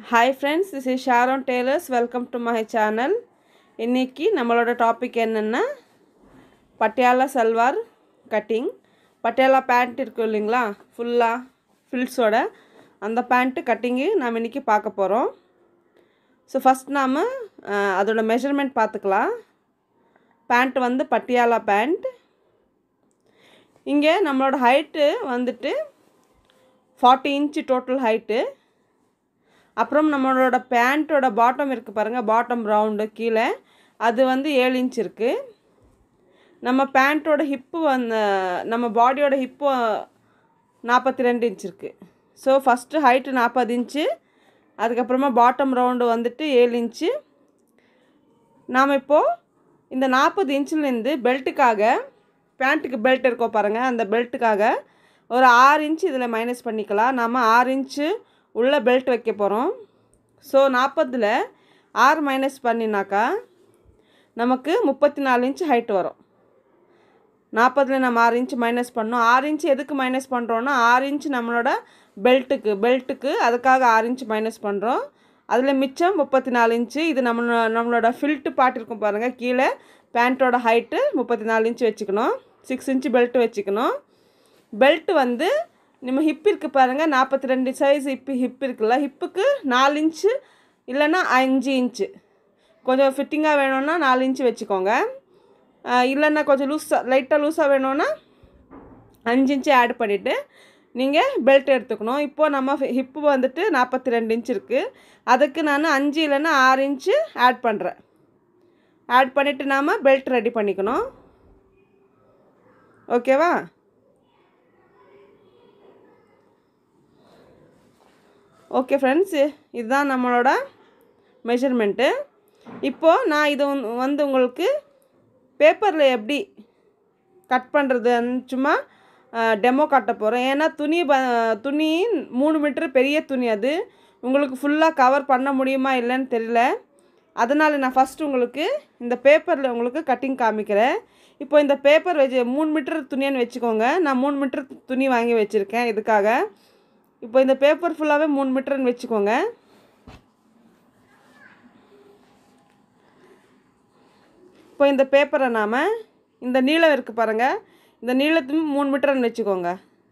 hi friends this is Sharon tailors welcome to my channel இன்றைக்கி நம்மளோட topic என்னென்னா Patiala salwar cutting Patiala pant இருக்கும் இல்லைங்களா ஃபுல்லாக ஃபில்ஸோட அந்த பேண்ட்டு கட்டிங்கு நாம் இன்றைக்கி பார்க்க போகிறோம் ஸோ ஃபஸ்ட் நாம் அதோட மெஷர்மெண்ட் பார்த்துக்கலாம் பேண்ட் வந்து பட்டியாலா பேண்ட் இங்கே நம்மளோட ஹைட்டு வந்துட்டு ஃபார்ட்டி இன்ச்சு டோட்டல் ஹைட்டு அப்புறம் நம்மளோட பேண்ட்டோட பாட்டம் இருக்குது பாருங்கள் பாட்டம் ரவுண்டு கீழே அது வந்து ஏழு இன்ச் இருக்குது நம்ம பேண்ட்டோட ஹிப்பு வந்து நம்ம பாடியோட ஹிப்பு நாற்பத்தி ரெண்டு இன்ச் இருக்குது ஸோ ஃபஸ்ட்டு ஹைட்டு நாற்பது இன்ச்சு அதுக்கப்புறமா பாட்டம் ரவுண்டு வந்துட்டு ஏழு இன்ச்சு நாம் இப்போது இந்த நாற்பது இன்ச்சிலேருந்து பெல்ட்டுக்காக பேண்ட்டுக்கு பெல்ட் இருக்கோம் பாருங்கள் அந்த பெல்ட்டுக்காக ஒரு ஆறு இன்ச்சு இதில் மைனஸ் பண்ணிக்கலாம் நாம் ஆறு இன்ச்சு உள்ள பெல்ட் வைக்க போகிறோம் ஸோ நாற்பதில் ஆறு மைனஸ் பண்ணினாக்கா நமக்கு முப்பத்தி நாலு இன்ச்சு ஹைட் வரும் நாற்பதில் நம்ம ஆறு இன்ச்சு மைனஸ் பண்ணோம் ஆறு இன்ச்சு எதுக்கு மைனஸ் பண்ணுறோன்னா ஆறு இன்ச்சு நம்மளோட பெல்ட்டுக்கு பெல்ட்டுக்கு அதுக்காக ஆறு இன்ச்சு மைனஸ் பண்ணுறோம் அதில் மிச்சம் முப்பத்தி நாலு இன்ச்சு இது நம்ம நம்மளோட ஃபில்ட்டு பாட்டு இருக்கும் பாருங்கள் கீழே பேண்ட்டோட ஹைட்டு முப்பத்தி நாலு இன்ச்சு வச்சுக்கணும் சிக்ஸ் இன்ச்சு பெல்ட்டு வச்சுக்கணும் பெல்ட்டு வந்து நம்ம ஹிப் இருக்குது பாருங்கள் நாற்பத்தி ரெண்டு சைஸ் ஹிப்பு ஹிப் இருக்குல்ல ஹிப்புக்கு நாலு இன்ச்சு இல்லைன்னா அஞ்சு இன்ச்சு கொஞ்சம் ஃபிட்டிங்காக வேணும்னா நாலு இன்ச்சு வச்சுக்கோங்க இல்லைன்னா கொஞ்சம் லூஸாக லைட்டாக லூஸாக வேணும்னா அஞ்சு இன்ச்சு ஆட் பண்ணிவிட்டு நீங்கள் பெல்ட் எடுத்துக்கணும் இப்போது நம்ம ஹிப்பு வந்துட்டு நாற்பத்தி ரெண்டு இன்ச் இருக்குது அதுக்கு நான் அஞ்சு இல்லைன்னா ஆறு இன்ச்சு ஆட் பண்ணுறேன் ஆட் பண்ணிவிட்டு நாம் பெல்ட் ரெடி பண்ணிக்கணும் ஓகேவா ஓகே ஃப்ரெண்ட்ஸ் இதுதான் நம்மளோட மெஷர்மெண்ட்டு இப்போது நான் இது வந்து உங்களுக்கு பேப்பரில் எப்படி கட் பண்ணுறதுன்னு சும்மா டெமோ காட்ட போகிறேன் ஏன்னா துணி ப துணி மூணு மீட்ரு பெரிய துணி அது உங்களுக்கு ஃபுல்லாக கவர் பண்ண முடியுமா இல்லைன்னு தெரியல அதனால் நான் ஃபஸ்ட்டு உங்களுக்கு இந்த பேப்பரில் உங்களுக்கு கட்டிங் காமிக்கிறேன் இப்போ இந்த பேப்பர் வச்சு மூணு மீட்டர் துணின்னு வச்சுக்கோங்க நான் மூணு மீட்டர் துணி வாங்கி வச்சுருக்கேன் இதுக்காக இப்போ இந்த பேப்பர் ஃபுல்லாகவே மூணு மீட்டர்னு வச்சுக்கோங்க இப்போ இந்த பேப்பரை நாம் இந்த நீளம் இருக்குது பாருங்கள் இந்த நீளத்தையும் மூணு மீட்டர்னு வச்சுக்கோங்க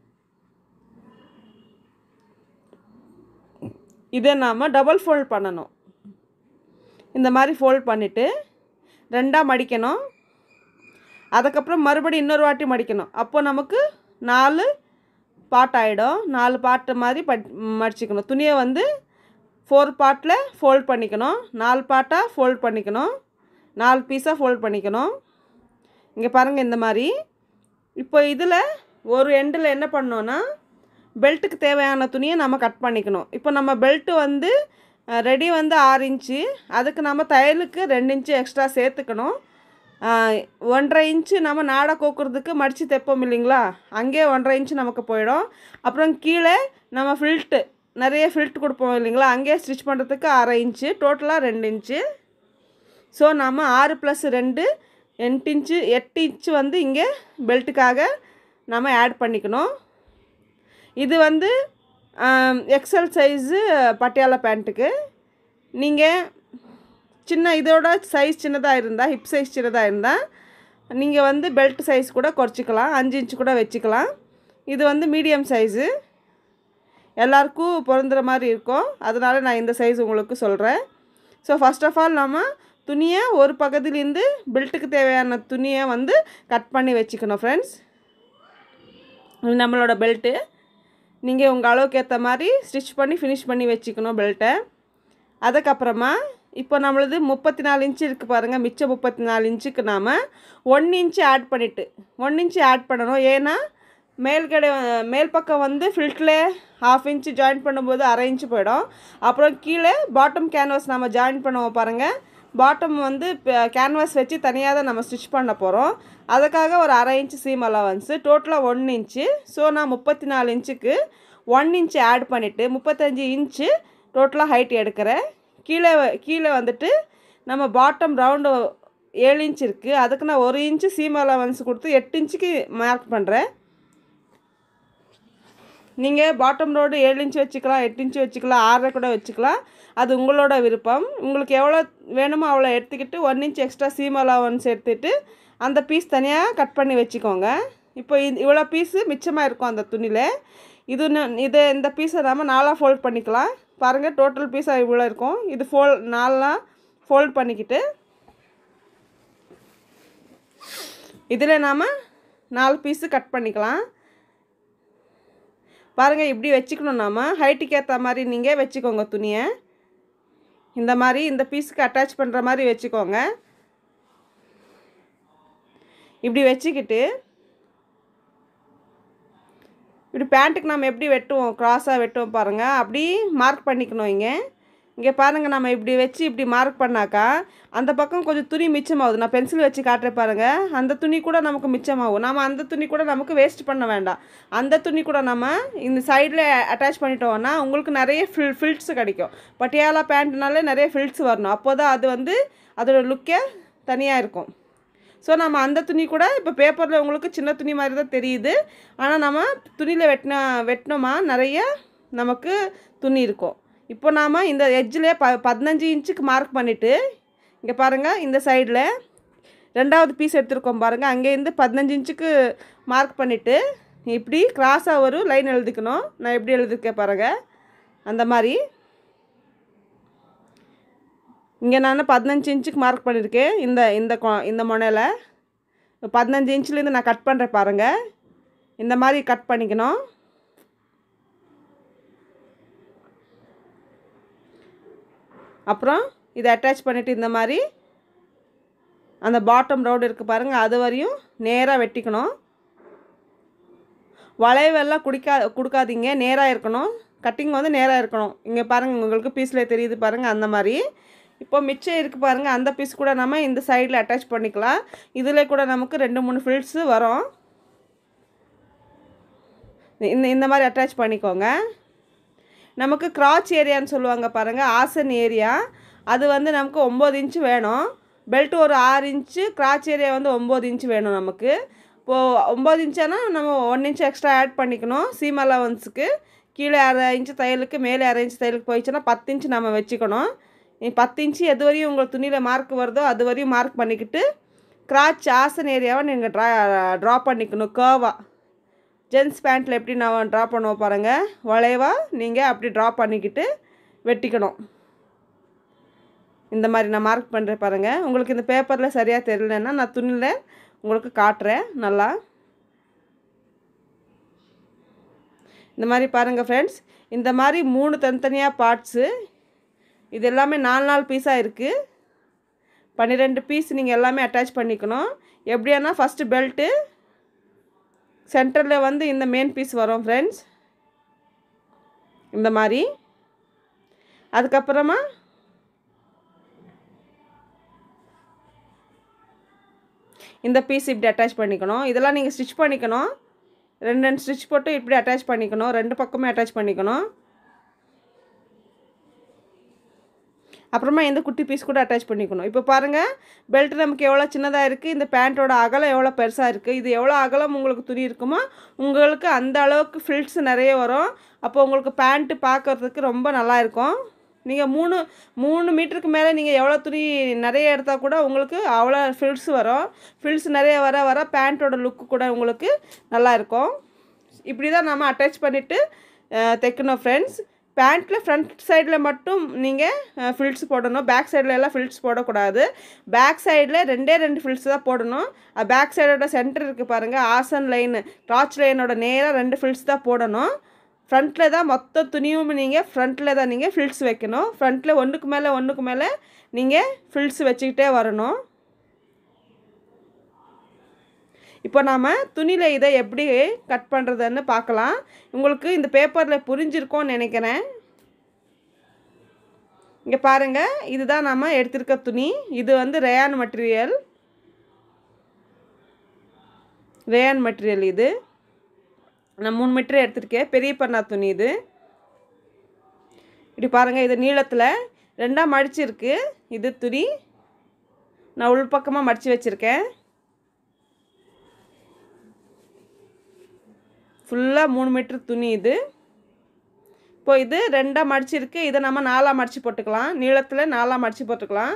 இதை நாம் டபுள் ஃபோல்ட் பண்ணணும் இந்த மாதிரி ஃபோல்ட் பண்ணிவிட்டு ரெண்டாக மடிக்கணும் அதுக்கப்புறம் மறுபடியும் இன்னொரு வாட்டி மடிக்கணும் அப்போ நமக்கு நாலு பாட் ஆகிடும் நாலு பாட்டு மாதிரி பட் மடிச்சிக்கணும் துணியை வந்து ஃபோர் பார்ட்டில் ஃபோல்ட் பண்ணிக்கணும் நாலு பாட்டாக ஃபோல்ட் பண்ணிக்கணும் நாலு பீஸாக ஃபோல்ட் பண்ணிக்கணும் இங்கே பாருங்கள் இந்த மாதிரி இப்போ இதில் ஒரு எண்டில் என்ன பண்ணோன்னா பெல்ட்டுக்கு தேவையான துணியை நம்ம கட் பண்ணிக்கணும் இப்போ நம்ம பெல்ட்டு வந்து ரெடி வந்து ஆறு இன்ச்சு அதுக்கு நம்ம தையலுக்கு ரெண்டு இன்ச்சு எக்ஸ்ட்ரா சேர்த்துக்கணும் ஒன்றரை இன்ச்சு நம்ம நாடை கோக்குறதுக்கு மடித்து தைப்போம் இல்லைங்களா அங்கே ஒன்றரை இன்ச்சு நமக்கு போயிடும் அப்புறம் கீழே நம்ம ஃபில்ட்டு நிறைய ஃபில்ட் கொடுப்போம் இல்லைங்களா அங்கேயே ஸ்டிச் பண்ணுறதுக்கு அரை இன்ச்சு டோட்டலாக ரெண்டு இன்ச்சு ஸோ நம்ம ஆறு ப்ளஸ் ரெண்டு எட்டு இன்ச்சு எட்டு இன்ச்சு வந்து இங்கே பெல்ட்டுக்காக நம்ம ஆட் பண்ணிக்கணும் இது வந்து எக்ஸல் சைஸு பட்டியாலா பேண்ட்டுக்கு நீங்கள் சின்ன இதோட சைஸ் சின்னதாக இருந்தால் ஹிப் சைஸ் சின்னதாக இருந்தால் நீங்கள் வந்து பெல்ட் சைஸ் கூட குறைச்சிக்கலாம் அஞ்சு இன்ச்சு கூட வச்சுக்கலாம் இது வந்து மீடியம் சைஸு எல்லாருக்கும் பொருந்துகிற மாதிரி இருக்கும் அதனால் நான் இந்த சைஸ் உங்களுக்கு சொல்கிறேன் ஸோ ஃபஸ்ட் ஆஃப் ஆல் நம்ம துணியை ஒரு பக்கத்துலேருந்து பெல்ட்டுக்கு தேவையான துணியை வந்து கட் பண்ணி வச்சுக்கணும் ஃப்ரெண்ட்ஸ் நம்மளோட பெல்ட்டு நீங்கள் உங்கள் அளவுக்கு ஏற்ற மாதிரி ஸ்டிச் பண்ணி ஃபினிஷ் பண்ணி வச்சுக்கணும் பெல்ட்டை அதுக்கப்புறமா இப்போ நம்மளது முப்பத்தி நாலு இன்ச்சு இருக்குது பாருங்கள் மிச்சம் முப்பத்தி நாலு இன்ச்சுக்கு நாம் ஒன் இன்ச்சு ஆட் பண்ணிவிட்டு ஒன் இன்ச்சு ஆட் பண்ணணும் ஏன்னா மேல்கடை மேல் பக்கம் வந்து ஃபில்ட்டில் ஹாஃப் இன்ச்சு ஜாயின் பண்ணும்போது அரை இன்ச்சு போயிடும் அப்புறம் கீழே பாட்டம் கேன்வாஸ் நம்ம ஜாயின் பண்ணுவோம் பாருங்கள் பாட்டம் வந்து கேன்வாஸ் வச்சு தனியாக தான் நம்ம ஸ்டிச் பண்ண போகிறோம் அதுக்காக ஒரு அரை இன்ச்சு சீம் அலவன்ஸு டோட்டலாக ஒன் இன்ச்சு ஸோ நான் முப்பத்தி நாலு இன்ச்சுக்கு ஒன் இன்ச்சு ஆட் பண்ணிவிட்டு முப்பத்தஞ்சு இன்ச்சு டோட்டலாக ஹைட் எடுக்கிறேன் கீழே கீழே வந்துட்டு நம்ம பாட்டம் ரவுண்டு ஏழு இன்ச் இருக்குது அதுக்கு நான் ஒரு இன்ச்சு சீம் அலவன்ஸ் கொடுத்து எட்டு இன்ச்சுக்கு மார்க் பண்ணுறேன் நீங்கள் பாட்டம் ரோடு ஏழு இன்ச்சு வச்சுக்கலாம் எட்டு இன்ச்சு வச்சுக்கலாம் ஆறரை கூட வச்சுக்கலாம் அது உங்களோட விருப்பம் உங்களுக்கு எவ்வளோ வேணுமோ அவ்வளோ எடுத்துக்கிட்டு one inch extra seam allowance எடுத்துகிட்டு அந்த பீஸ் தனியாக கட் பண்ணி வச்சுக்கோங்க இப்போ இது இவ்வளோ பீஸு மிச்சமாக இருக்கும் அந்த துணியில் இது ந- இது இந்த பீஸை நம்ம நாலாக ஃபோல்ட் பண்ணிக்கலாம் பாருங்கள் டோட்டல் பீஸாக இவ்வளோ இருக்கும் இது ஃபோல் நாலாக ஃபோல்ட் பண்ணிக்கிட்டு இதில் நாம் நாலு பீஸு கட் பண்ணிக்கலாம் பாருங்கள் இப்படி வச்சுக்கணும் நாம ஹைட்டுக்கு ஏற்ற மாதிரி நீங்கள் வச்சுக்கோங்க துணியை இந்த மாதிரி இந்த பீஸுக்கு அட்டாச் பண்ணுற மாதிரி வச்சுக்கோங்க இப்படி வச்சுக்கிட்டு இப்படி பேண்ட்டுக்கு நம்ம எப்படி வெட்டுவோம் க்ராஸாக வெட்டுவோம் பாருங்கள் அப்படி மார்க் பண்ணிக்கணும் இங்கே இங்கே பாருங்கள் நம்ம இப்படி வச்சு இப்படி மார்க் பண்ணாக்கா அந்த பக்கம் கொஞ்சம் துணி மிச்சமாகுது நான் பென்சில் வச்சு காட்டுறேன் பாருங்கள் அந்த துணி கூட நமக்கு மிச்சமாகும் நம்ம அந்த துணி கூட நமக்கு வேஸ்ட் பண்ண வேண்டாம் அந்த துணி கூட நம்ம இந்த சைடில் அட்டாச் பண்ணிட்டோம்னா உங்களுக்கு நிறைய ஃபில் ஃபில்ட்ஸ் கிடைக்கும் பட்டியாலா பேண்ட்னாலே நிறைய ஃபில்ட்ஸ் வரணும் அப்போ தான் அது வந்து அதோட லுக்கே தனியாக இருக்கும் ஸோ நம்ம அந்த துணி கூட இப்போ பேப்பரில் உங்களுக்கு சின்ன துணி மாதிரி தான் தெரியுது ஆனால் நம்ம துணியில் வெட்டின வெட்டினோமா நிறைய நமக்கு துணி இருக்கும் இப்போ நாம் இந்த எட்ஜில் ப பதினஞ்சு இன்ச்சுக்கு மார்க் பண்ணிவிட்டு இங்கே பாருங்கள் இந்த சைடில் ரெண்டாவது பீஸ் எடுத்திருக்கோம் பாருங்கள் அங்கேருந்து பதினஞ்சு இன்ச்சுக்கு மார்க் பண்ணிவிட்டு இப்படி கிராஸாக ஒரு லைன் எழுதிக்கணும் நான் எப்படி எழுதிருக்கேன் பாருங்கள் அந்த மாதிரி இங்கே நான் பதினஞ்சு இன்ச்சுக்கு மார்க் பண்ணியிருக்கேன் இந்த இந்த கொ- இந்த முனையில் பதினஞ்சு இன்ச்லேருந்து நான் கட் பண்ணுறேன் பாருங்கள் இந்த மாதிரி கட் பண்ணிக்கணும் அப்புறம் இதை அட்டாச் பண்ணிவிட்டு இந்த மாதிரி அந்த பாட்டம் ரோடு இருக்குது பாருங்கள் அது வரையும் நேராக வெட்டிக்கணும் வளைவெல்லாம் குடிக்கா கொடுக்காதீங்க நேராக இருக்கணும் கட்டிங் வந்து நேராக இருக்கணும் இங்கே பாருங்கள் உங்களுக்கு பீஸில் தெரியுது பாருங்கள் அந்த மாதிரி இப்போ மிச்சம் இருக்குது பாருங்கள் அந்த பீஸ் கூட நம்ம இந்த சைடில் அட்டாச் பண்ணிக்கலாம் இதில் கூட நமக்கு ரெண்டு மூணு ஃபில்ட்ஸு வரும் இந்த இந்த மாதிரி அட்டாச் பண்ணிக்கோங்க நமக்கு கிராச் ஏரியான்னு சொல்லுவாங்க பாருங்கள் ஆசன் ஏரியா அது வந்து நமக்கு ஒம்பது இன்ச்சு வேணும் பெல்ட் ஒரு ஆறு இன்ச்சு கிராச் ஏரியா வந்து ஒம்பது இன்ச்சு வேணும் நமக்கு இப்போது ஒம்பது இன்ச்சானா நம்ம ஒன் இன்ச் எக்ஸ்ட்ரா ஆட் பண்ணிக்கணும் சீம் அலவன்ஸுக்கு கீழே அரை இன்ச்சு தையலுக்கு மேலே அரை இன்ச்சு தையலுக்கு போயிடுச்சுன்னா பத்து இன்ச்சு நம்ம வச்சுக்கணும் நீ பத்து இன்ச்சு எது வரையும் உங்கள் துணியில் மார்க் வருதோ அது வரையும் மார்க் பண்ணிக்கிட்டு கிராச் ஆசன் ஏரியாவை நீங்கள் ட்ரா ட்ரா பண்ணிக்கணும் கேர்வாக ஜென்ஸ் பேண்ட்டில் எப்படி நான் ட்ரா பண்ணுவோம் பாருங்கள் வளைவா நீங்கள் அப்படி ட்ரா பண்ணிக்கிட்டு வெட்டிக்கணும் இந்த மாதிரி நான் மார்க் பண்ணுறேன் பாருங்கள் உங்களுக்கு இந்த பேப்பரில் சரியாக தெரியலன்னா நான் துணியில் உங்களுக்கு காட்டுறேன் நல்லா இந்த மாதிரி பாருங்கள் ஃப்ரெண்ட்ஸ் இந்த மாதிரி மூணு தனித்தனியாக பார்ட்ஸு இது எல்லாமே நாலு நாலு பீஸாக இருக்குது பன்னிரெண்டு பீஸ் நீங்கள் எல்லாமே அட்டாச் பண்ணிக்கணும் எப்படியானா ஃபஸ்ட்டு பெல்ட்டு சென்டரில் வந்து இந்த மெயின் பீஸ் வரும் ஃப்ரெண்ட்ஸ் இந்த மாதிரி அதுக்கப்புறமா இந்த பீஸ் இப்படி அட்டாச் பண்ணிக்கணும் இதெல்லாம் நீங்கள் ஸ்டிச் பண்ணிக்கணும் ரெண்டு ரெண்டு ஸ்டிச் போட்டு இப்படி அட்டாச் பண்ணிக்கணும் ரெண்டு பக்கமே அட்டாச் பண்ணிக்கணும் அப்புறமா இந்த குட்டி பீஸ் கூட அட்டாச் பண்ணிக்கணும் இப்போ பாருங்கள் பெல்ட் நமக்கு எவ்வளோ சின்னதாக இருக்குது இந்த பேண்ட்டோட அகலம் எவ்வளோ பெருசாக இருக்குது இது எவ்வளோ அகலம் உங்களுக்கு துணி இருக்குமோ உங்களுக்கு அந்த அளவுக்கு ஃபில்ட்ஸ் நிறைய வரும் அப்போ உங்களுக்கு பேண்ட்டு பார்க்கறதுக்கு ரொம்ப நல்லா இருக்கும் நீங்கள் மூணு மூணு மீட்டருக்கு மேலே நீங்கள் எவ்வளோ துணி நிறைய எடுத்தால் கூட உங்களுக்கு அவ்வளோ ஃபில்ட்ஸ் வரும் ஃபில்ட்ஸ் நிறைய வர வர பேண்ட்டோட லுக்கு கூட உங்களுக்கு நல்லா இருக்கும் இப்படி தான் நம்ம அட்டாச் பண்ணிவிட்டு தைக்கணும் ஃப்ரெண்ட்ஸ் பேண்ட்டில் ஃப்ரண்ட் சைடில் மட்டும் நீங்கள் ஃபில்ட்ஸ் போடணும் பேக் சைடில் எல்லாம் ஃபில்ட்ஸ் போடக்கூடாது பேக் சைடில் ரெண்டே ரெண்டு ஃபில்ட்ஸ் தான் போடணும் பேக் சைடோட சென்டர் இருக்குது பாருங்கள் ஆசன் லைனு டார்ச் லைனோட நேராக ரெண்டு ஃபில்ட்ஸ் தான் போடணும் ஃப்ரண்ட்டில் தான் மொத்த துணியும் நீங்கள் ஃப்ரண்ட்டில் தான் நீங்கள் ஃபில்ட்ஸ் வைக்கணும் ஃப்ரண்ட்டில் ஒன்றுக்கு மேலே ஒன்றுக்கு மேலே நீங்கள் ஃபில்ட்ஸ் வச்சுக்கிட்டே வரணும் இப்போ நாம் துணியில் இதை எப்படி கட் பண்ணுறதுன்னு பார்க்கலாம் உங்களுக்கு இந்த பேப்பரில் புரிஞ்சிருக்கோன்னு நினைக்கிறேன் இங்கே பாருங்கள் இதுதான் நம்ம எடுத்திருக்க துணி இது வந்து ரேயான் மெட்டீரியல் ரேயான் மெட்டீரியல் இது நான் மூணு மீட்டர் எடுத்திருக்கேன் பெரிய பண்ணா துணி இது இப்படி பாருங்கள் இது நீளத்தில் ரெண்டாக மடிச்சிருக்கு இது துணி நான் உள்பக்கமாக மடித்து வச்சுருக்கேன் ஃபுல்லாக மூணு மீட்ரு துணி இது இப்போ இது ரெண்டாக மடிச்சிருக்கு இதை நம்ம நாலாக மடித்து போட்டுக்கலாம் நீளத்தில் நாலாக மடித்து போட்டுக்கலாம்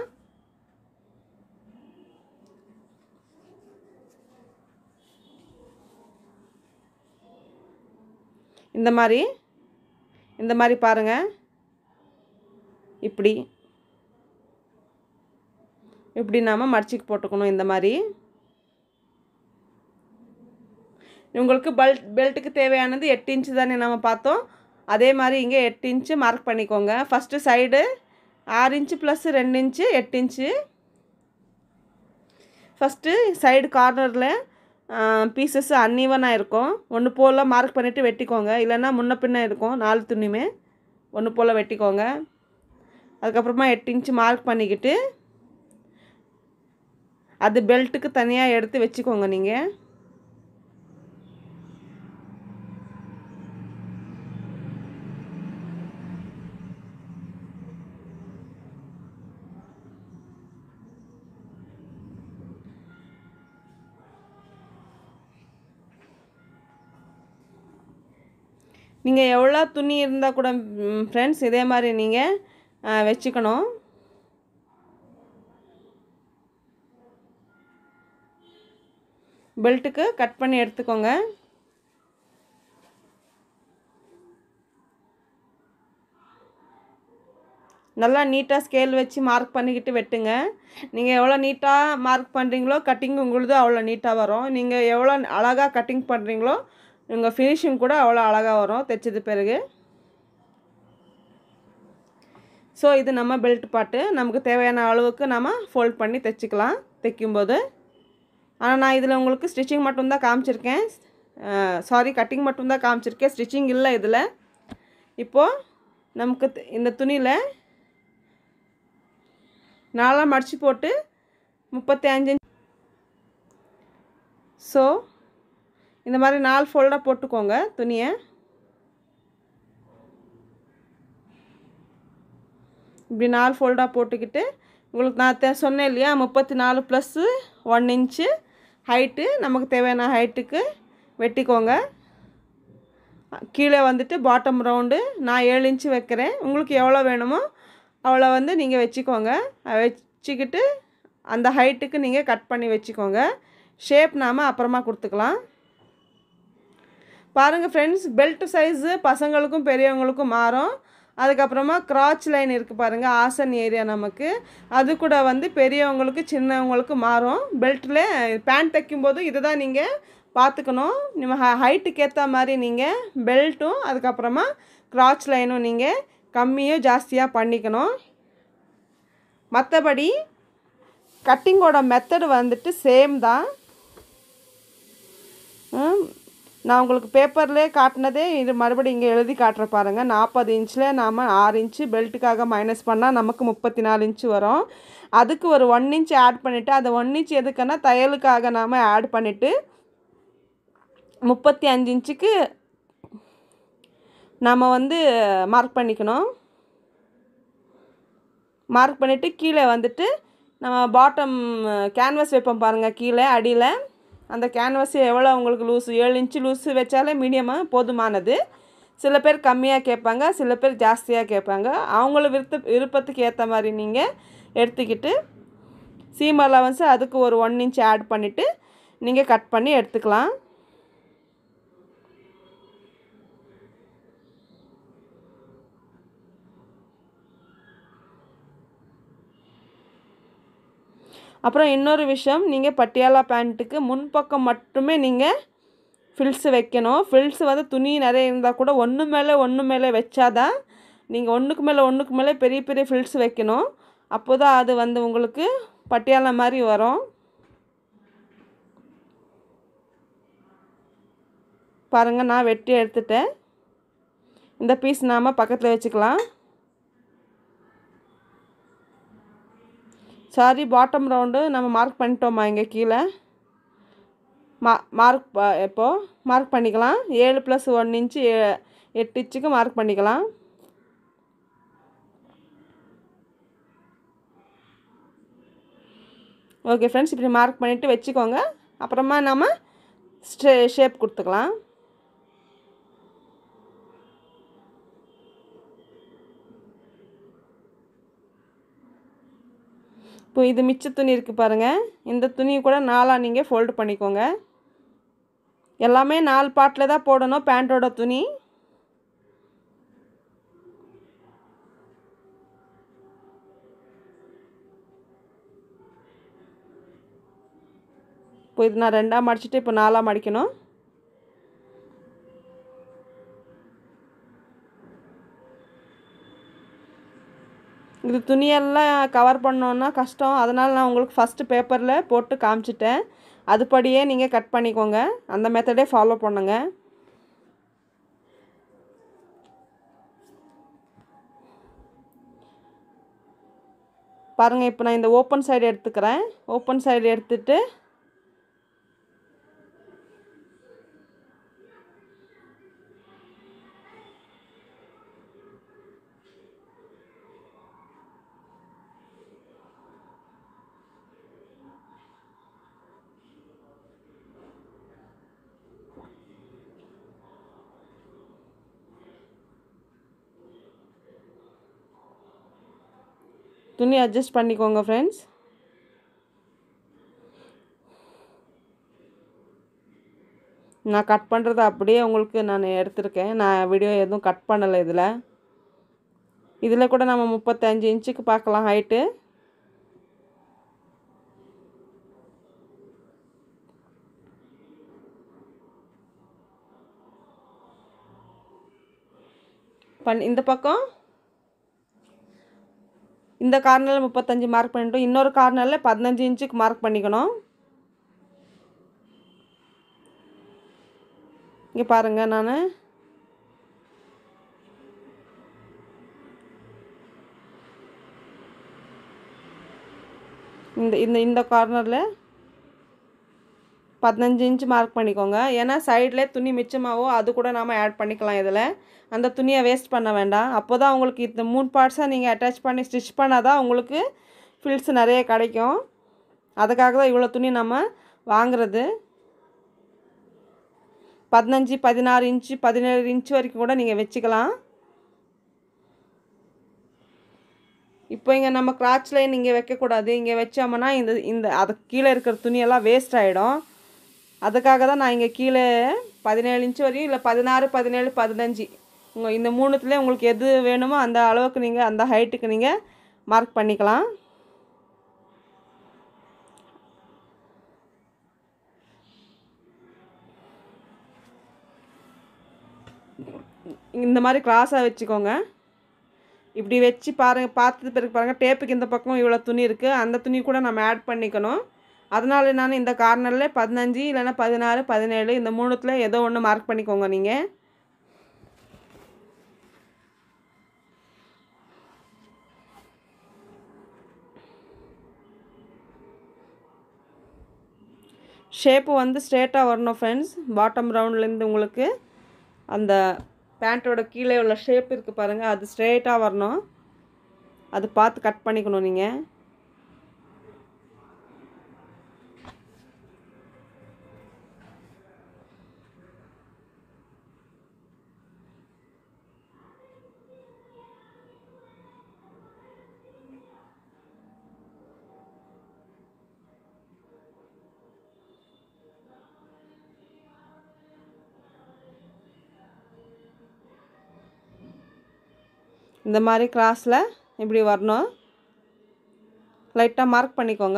இந்த மாதிரி இந்த மாதிரி பாருங்கள் இப்படி இப்படி நாம் மடிச்சிக்கு போட்டுக்கணும் இந்த மாதிரி உங்களுக்கு பெல்ட் பெல்ட்டுக்கு தேவையானது எட்டு இன்ச்சு தானே நம்ம பார்த்தோம் அதே மாதிரி இங்கே எட்டு இன்ச்சு மார்க் பண்ணிக்கோங்க ஃபஸ்ட்டு சைடு ஆறு இன்ச்சு ப்ளஸ் ரெண்டு இன்ச்சு எட்டு இன்ச்சு ஃபஸ்ட்டு சைடு கார்னரில் பீசஸ் அன்ஈவனாக இருக்கும் ஒன்று போல் மார்க் பண்ணிவிட்டு வெட்டிக்கோங்க இல்லைன்னா முன்ன பின்ன இருக்கும் நாலு துணியுமே ஒன்று போல் வெட்டிக்கோங்க அதுக்கப்புறமா எட்டு இன்ச்சு மார்க் பண்ணிக்கிட்டு அது பெல்ட்டுக்கு தனியாக எடுத்து வச்சுக்கோங்க நீங்கள் நீங்கள் எவ்வளோ துணி இருந்தால் கூட ஃப்ரெண்ட்ஸ் இதே மாதிரி நீங்கள் வச்சுக்கணும் பெல்ட்டுக்கு கட் பண்ணி எடுத்துக்கோங்க நல்லா நீட்டாக ஸ்கேல் வச்சு மார்க் பண்ணிக்கிட்டு வெட்டுங்க நீங்கள் எவ்வளோ நீட்டாக மார்க் பண்ணுறீங்களோ கட்டிங் உங்களுது அவ்வளோ நீட்டாக வரும் நீங்கள் எவ்வளோ அழகாக கட்டிங் பண்ணுறீங்களோ உங்கள் ஃபினிஷிங் கூட அவ்வளோ அழகாக வரும் தைச்சது பிறகு ஸோ இது நம்ம பெல்ட் பாட்டு நமக்கு தேவையான அளவுக்கு நம்ம ஃபோல்ட் பண்ணி தைச்சிக்கலாம் தைக்கும்போது ஆனால் நான் இதில் உங்களுக்கு ஸ்டிச்சிங் மட்டும்தான் காமிச்சிருக்கேன் சாரி கட்டிங் மட்டும்தான் காமிச்சிருக்கேன் ஸ்டிச்சிங் இல்லை இதில் இப்போது நமக்கு த- இந்த துணியில் நாலாக மடித்து போட்டு முப்பத்தி அஞ்சு ஸோ இந்த மாதிரி நாலு ஃபோல்டாக போட்டுக்கோங்க துணியை இப்படி நாலு ஃபோல்டாக போட்டுக்கிட்டு உங்களுக்கு நான் தே- சொன்னேன் இல்லையா முப்பத்தி நாலு ப்ளஸ்ஸு ஒன் இன்ச்சு ஹைட்டு நமக்கு தேவையான ஹைட்டுக்கு வெட்டிக்கோங்க கீழே வந்துட்டு பாட்டம் ரவுண்டு நான் ஏழு இன்ச்சு வைக்கிறேன் உங்களுக்கு எவ்வளோ வேணுமோ அவ்வளோ வந்து நீங்கள் வச்சுக்கோங்க அதை வச்சுக்கிட்டு அந்த ஹைட்டுக்கு நீங்கள் கட் பண்ணி வச்சுக்கோங்க ஷேப் நாம் அப்புறமா கொடுத்துக்கலாம் பாருங்கள் ஃப்ரெண்ட்ஸ் பெல்ட் சைஸு பசங்களுக்கும் பெரியவங்களுக்கும் மாறும் அதுக்கப்புறமா கிராச் லைன் இருக்குது பாருங்கள் ஆசன் ஏரியா நமக்கு அது கூட வந்து பெரியவங்களுக்கு சின்னவங்களுக்கு மாறும் பெல்ட்டில் பேண்ட் தைக்கும்போது இதை தான் நீங்கள் பார்த்துக்கணும் நம்ம ஹ ஹைட்டுக்கு ஏற்ற மாதிரி நீங்கள் பெல்ட்டும் அதுக்கப்புறமா கிராச் லைனும் நீங்கள் கம்மியோ ஜாஸ்தியாக பண்ணிக்கணும் மற்றபடி கட்டிங்கோட மெத்தடு வந்துட்டு சேம் தான் ம், நான் உங்களுக்கு பேப்பர்லேயே காட்டினதே இது மறுபடியும் இங்கே எழுதி காட்டுற பாருங்கள் நாற்பது இன்ச்சில் நாம் ஆறு இன்ச்சு பெல்ட்டுக்காக மைனஸ் பண்ணால் நமக்கு முப்பத்தி நாலு இன்ச்சு வரும் அதுக்கு ஒரு ஒன் இன்ச் ஆட் பண்ணிவிட்டு அந்த ஒன் இன்ச் எதுக்குன்னா தையலுக்காக நாம் ஆட் பண்ணிவிட்டு முப்பத்தி அஞ்சு இன்ச்சுக்கு நாம் வந்து மார்க் பண்ணிக்கணும் மார்க் பண்ணிவிட்டு கீழே வந்துட்டு நம்ம பாட்டம் கேன்வாஸ் வைப்போம் பாருங்கள் கீழே அடியில் அந்த கேன்வாஸ் எவ்வளோ உங்களுக்கு லூஸு ஏழு இன்ச்சு லூஸு வச்சாலே மீடியமாக போதுமானது சில பேர் கம்மியாக கேட்பாங்க சில பேர் ஜாஸ்தியாக கேட்பாங்க அவங்கள விருத்த விருப்பத்துக்கு ஏற்ற மாதிரி நீங்கள் எடுத்துக்கிட்டு சீம் அலவன்ஸு அதுக்கு ஒரு ஒன் இன்ச் ஆட் பண்ணிவிட்டு நீங்கள் கட் பண்ணி எடுத்துக்கலாம் அப்புறம் இன்னொரு விஷயம் நீங்கள் பட்டியாலா பேண்ட்டுக்கு முன்பக்கம் மட்டுமே நீங்கள் ஃபில்ஸு வைக்கணும் ஃபில்ஸ் வந்து துணி நிறைய இருந்தால் கூட ஒன்று மேலே ஒன்று மேலே வச்சாதான் நீங்கள் ஒன்றுக்கு மேலே ஒன்றுக்கு மேலே பெரிய பெரிய ஃபில்ஸ் வைக்கணும் அப்போ தான் அது வந்து உங்களுக்கு பட்டியாலா மாதிரி வரும் பாருங்கள் நான் வெட்டி எடுத்துட்டேன் இந்த பீஸ் நாம் பக்கத்தில் வச்சுக்கலாம் சாரி பாட்டம் ரவுண்டு நம்ம மார்க் பண்ணிட்டோமா இங்கே கீழே மா மார்க் ப- இப்போ மார்க் பண்ணிக்கலாம் ஏழு ப்ளஸ் ஒன் இன்ச்சு ஏ- எட்டு இன்ச்சுக்கு மார்க் பண்ணிக்கலாம் ஓகே ஃப்ரெண்ட்ஸ் இப்படி மார்க் பண்ணிவிட்டு வச்சுக்கோங்க அப்புறமா நம்ம ஸ்டே ஷேப் கொடுத்துக்கலாம் இப்போ இது மிச்ச துணி இருக்குது பாருங்கள் இந்த துணியை கூட நாலாக நீங்கள் ஃபோல்டு பண்ணிக்கோங்க எல்லாமே நாலு பாட்டில் தான் போடணும் பேண்ட்டோட துணி இப்போ இது நான் ரெண்டாக மடிச்சுட்டு இப்போ நாலாக மடிக்கணும் இது துணியெல்லாம் கவர் பண்ணோன்னா கஷ்டம் அதனால் நான் உங்களுக்கு ஃபஸ்ட்டு பேப்பரில் போட்டு காமிச்சிட்டேன் அதுபடியே நீங்கள் கட் பண்ணிக்கோங்க அந்த மெத்தடே ஃபாலோ பண்ணுங்க பாருங்கள் இப்போ நான் இந்த ஓப்பன் சைடு எடுத்துக்கிறேன் ஓப்பன் சைடு எடுத்துட்டு துணி அட்ஜஸ்ட் பண்ணிக்கோங்க ஃப்ரெண்ட்ஸ் நான் கட் பண்ணுறது அப்படியே உங்களுக்கு நான் எடுத்திருக்கேன் நான் வீடியோ எதுவும் கட் பண்ணலை இதில் இதில் கூட நம்ம முப்பத்தஞ்சு இன்ச்சுக்கு பார்க்கலாம் ஹைட்டு பண் இந்த பக்கம் இந்த கார்னரில் முப்பத்தஞ்சு மார்க் பண்ணிட்டோம் இன்னொரு கார்னரில் பதினஞ்சு இன்ச்சுக்கு மார்க் பண்ணிக்கணும் இங்கே பாருங்கள் நான் இந்த இந்த இந்த கார்னரில் பதினஞ்சு இன்ச் மார்க் பண்ணிக்கோங்க ஏன்னா சைடில் துணி மிச்சமாகவோ அது கூட நாம் ஆட் பண்ணிக்கலாம் இதில் அந்த துணியை வேஸ்ட் பண்ண வேண்டாம் அப்போ தான் உங்களுக்கு இந்த மூணு பார்ட்ஸாக நீங்கள் அட்டாச் பண்ணி ஸ்டிச் பண்ணால் தான் உங்களுக்கு ஃபில்ஸ் நிறைய கிடைக்கும் அதுக்காக தான் இவ்வளோ துணி நம்ம வாங்குறது பதினஞ்சு பதினாறு இன்ச்சு பதினேழு இன்ச்சு வரைக்கும் கூட நீங்கள் வச்சுக்கலாம் இப்போ இங்கே நம்ம கிராச் லைன் இங்கே வைக்கக்கூடாது இங்கே வச்சோம்னா இந்த இந்த அது கீழே இருக்கிற துணியெல்லாம் வேஸ்ட் ஆகிடும் அதுக்காக தான் நான் இங்கே கீழே பதினேழு இன்ச்சு வரையும் இல்லை பதினாறு பதினேழு பதினஞ்சு உங்கள் இந்த மூணுத்துலேயே உங்களுக்கு எது வேணுமோ அந்த அளவுக்கு நீங்கள் அந்த ஹைட்டுக்கு நீங்கள் மார்க் பண்ணிக்கலாம் இந்த மாதிரி கிராஸாக வச்சுக்கோங்க இப்படி வச்சு பாருங்க பார்த்தது பிறகு பாருங்கள் டேப்புக்கு இந்த பக்கம் இவ்வளோ துணி இருக்குது அந்த துணி கூட நம்ம ஆட் பண்ணிக்கணும் அதனால நான் இந்த கார்னரில் பதினஞ்சு இல்லைன்னா பதினாறு பதினேழு இந்த மூணுத்தில் ஏதோ ஒன்று மார்க் பண்ணிக்கோங்க நீங்கள் ஷேப்பு வந்து ஸ்ட்ರೇಟಾக வரணும் ஃப்ரெண்ட்ஸ் பாட்டம் ரவுண்ட்லேருந்து உங்களுக்கு அந்த பேண்ட்டோட கீழே உள்ள ஷேப் இருக்குது பாருங்கள் அது ஸ்ட்ரெயிட்டாக வரணும் அது பார்த்து கட் பண்ணிக்கணும் நீங்கள் இந்த மாதிரி கிராஸில் இப்படி வரணும் லைட்டாக மார்க் பண்ணிக்கோங்க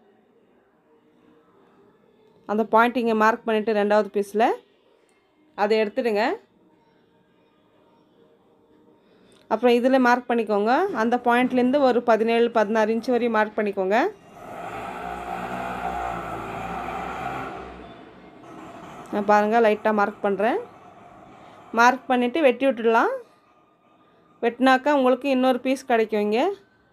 அந்த பாயிண்ட் இங்கே மார்க் பண்ணிவிட்டு ரெண்டாவது பீஸில் அதை எடுத்துடுங்க அப்புறம் இதில் மார்க் பண்ணிக்கோங்க அந்த பாயிண்ட்லேருந்து ஒரு பதினேழு பதினாறு இன்ச் வரையும் மார்க் பண்ணிக்கோங்க நான் பாருங்கள் லைட்டாக மார்க் பண்ணுறேன் மார்க் பண்ணிவிட்டு வெட்டி விட்டுடலாம் வெட்டினாக்கா உங்களுக்கு இன்னொரு பீஸ் கிடைக்கும் இங்கே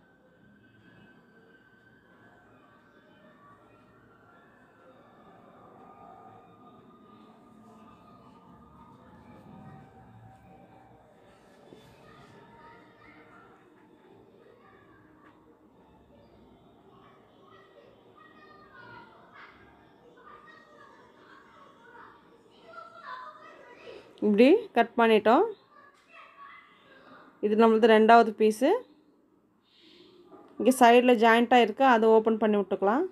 இப்படி கட் பண்ணிட்டோம் இது நம்மளது ரெண்டாவது பீஸு இங்கே சைடில் ஜாயிண்ட்டாக இருக்குது அதை ஓப்பன் பண்ணி விட்டுக்கலாம்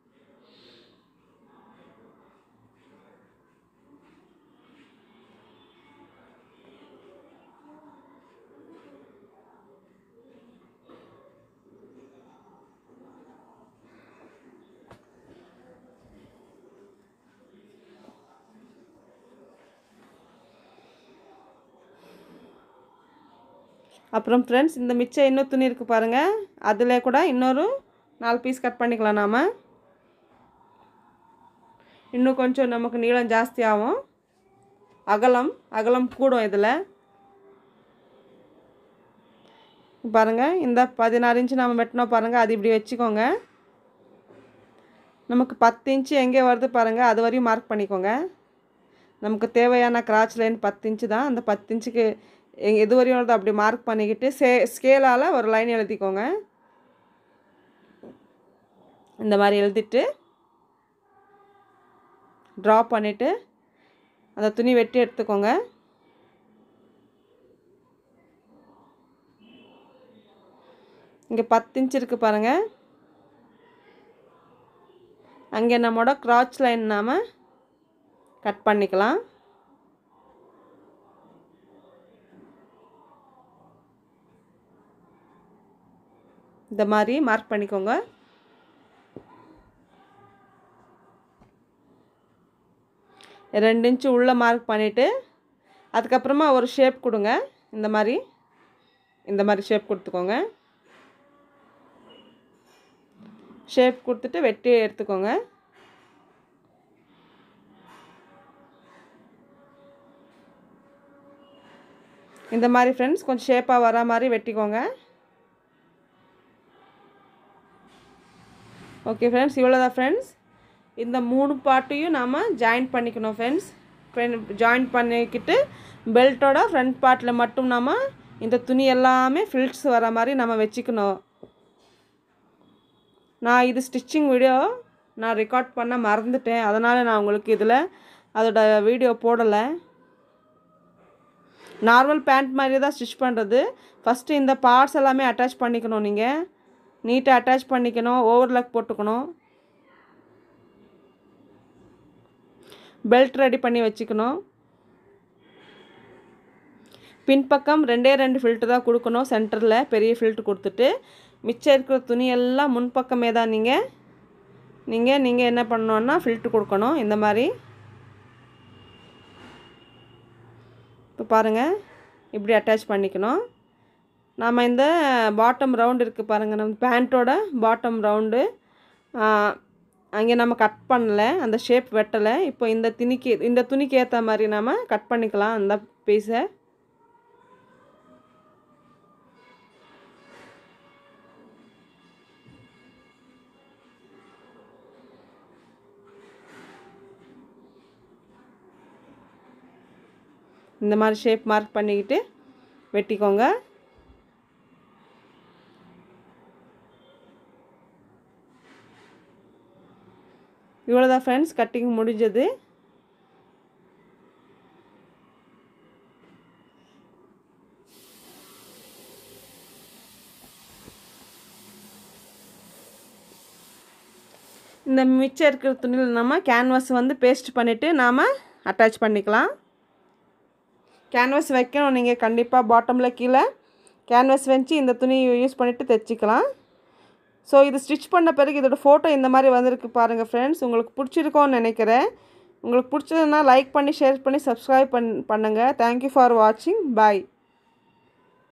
அப்புறம் ஃப்ரெண்ட்ஸ் இந்த மிச்சம் இன்னும் துணி இருக்குது பாருங்கள் அதில் கூட இன்னொரு நாலு பீஸ் கட் பண்ணிக்கலாம் நாம் இன்னும் கொஞ்சம் நமக்கு நீளம் ஜாஸ்தி ஆகும் அகலம் அகலம் கூடும் இதில் பாருங்கள் இந்த பதினாறு இன்ச்சு நம்ம வெட்டினோம் பாருங்கள் அது இப்படி வச்சுக்கோங்க நமக்கு பத்து இன்ச்சு எங்கே வருது பாருங்கள் அது வரையும் மார்க் பண்ணிக்கோங்க நமக்கு தேவையான கிராச் லைன் பத்து இன்ச்சு தான் அந்த பத்து இன்ச்சுக்கு எ- எது வரையும் வருதோ அப்படி மார்க் பண்ணிக்கிட்டு சே ஸ்கேலால் ஒரு லைன் எழுதிக்கோங்க இந்த மாதிரி எழுதிட்டு ட்ரா பண்ணிவிட்டு அந்த துணி வெட்டி எடுத்துக்கோங்க இங்கே பத்து இன்ச் இருக்குது பாருங்கள் அங்கே நம்மளோட கிராச் லைன் நாம் கட் பண்ணிக்கலாம் இந்த மாதிரி மார்க் பண்ணிக்கோங்க ரெண்டு இன்ச்சு உள்ளே மார்க் பண்ணிவிட்டு அதுக்கப்புறமா ஒரு ஷேப் கொடுங்க இந்த மாதிரி இந்த மாதிரி ஷேப் கொடுத்துக்கோங்க ஷேப் கொடுத்துட்டு வெட்டி எடுத்துக்கோங்க இந்த மாதிரி ஃப்ரெண்ட்ஸ் கொஞ்சம் ஷேப்பாக வர மாதிரி வெட்டிக்கோங்க ஓகே ஃப்ரெண்ட்ஸ் இவ்வளோதான் ஃப்ரெண்ட்ஸ் இந்த மூணு பார்ட்டையும் நாம் ஜாயின் பண்ணிக்கணும் ஃப்ரெண்ட்ஸ் ஜாயின் பண்ணிக்கிட்டு பெல்ட்டோட ஃப்ரண்ட் பார்ட்டில் மட்டும் நாம் இந்த துணி எல்லாமே ஃபில்ட்ஸ் வர மாதிரி நம்ம வச்சுக்கணும் நான் இது ஸ்டிச்சிங் வீடியோ நான் ரெக்கார்ட் பண்ண மறந்துட்டேன் அதனால் நான் உங்களுக்கு இதில் அதோட வீடியோ போடலை நார்மல் பேண்ட் மாதிரி தான் ஸ்டிச் பண்ணுறது ஃபஸ்ட்டு இந்த பார்ட்ஸ் எல்லாமே அட்டாச் பண்ணிக்கணும் நீங்கள் நீட்டாக அட்டாச் பண்ணிக்கணும் ஓவர்லாக் போட்டுக்கணும் பெல்ட் ரெடி பண்ணி வச்சுக்கணும் பின்பக்கம் ரெண்டே ரெண்டு ஃபில்ட்டு தான் கொடுக்கணும் சென்டரில் பெரிய ஃபில்ட்டு கொடுத்துட்டு மிச்சம் இருக்கிற துணியெல்லாம் முன்பக்கமே தான் நீங்கள் நீங்கள் நீங்கள் என்ன பண்ணணுன்னா ஃபில்ட்டு கொடுக்கணும் இந்த மாதிரி இப்போ பாருங்கள் இப்படி அட்டாச் பண்ணிக்கணும் நாம் இந்த பாட்டம் ரவுண்டு இருக்குது பாருங்கள் நம்ம பேண்ட்டோட பாட்டம் ரவுண்டு அங்கே நம்ம கட் பண்ணல அந்த ஷேப் வெட்டலை இப்போ இந்த துணிக்கு இந்த துணிக்கு ஏற்ற மாதிரி நாம் கட் பண்ணிக்கலாம் அந்த பீஸை இந்த மாதிரி ஷேப் மார்க் பண்ணிக்கிட்டு வெட்டிக்கோங்க இவ்வளோதான் ஃப்ரெண்ட்ஸ் கட்டிங் முடிஞ்சது இந்த மிச்சம் இருக்கிற துணியில் நம்ம கேன்வாஸ் வந்து பேஸ்ட் பண்ணிவிட்டு நாம் அட்டாச் பண்ணிக்கலாம் கேன்வாஸ் வைக்கணும் நீங்கள் கண்டிப்பாக பாட்டமில் கீழே கேன்வாஸ் வச்சு இந்த துணி யூஸ் பண்ணிவிட்டு தைச்சிக்கலாம் ஸோ இது ஸ்டிச் பண்ண பிறகு இதோட ஃபோட்டோ இந்த மாதிரி வந்திருக்கு பாருங்கள் ஃப்ரெண்ட்ஸ் உங்களுக்கு பிடிச்சிருக்கோன்னு நினைக்கிறேன் உங்களுக்கு பிடிச்சதுன்னா லைக் பண்ணி ஷேர் பண்ணி சப்ஸ்கிரைப் பண் பண்ணுங்கள் தேங்க்யூ ஃபார் வாட்சிங் பாய்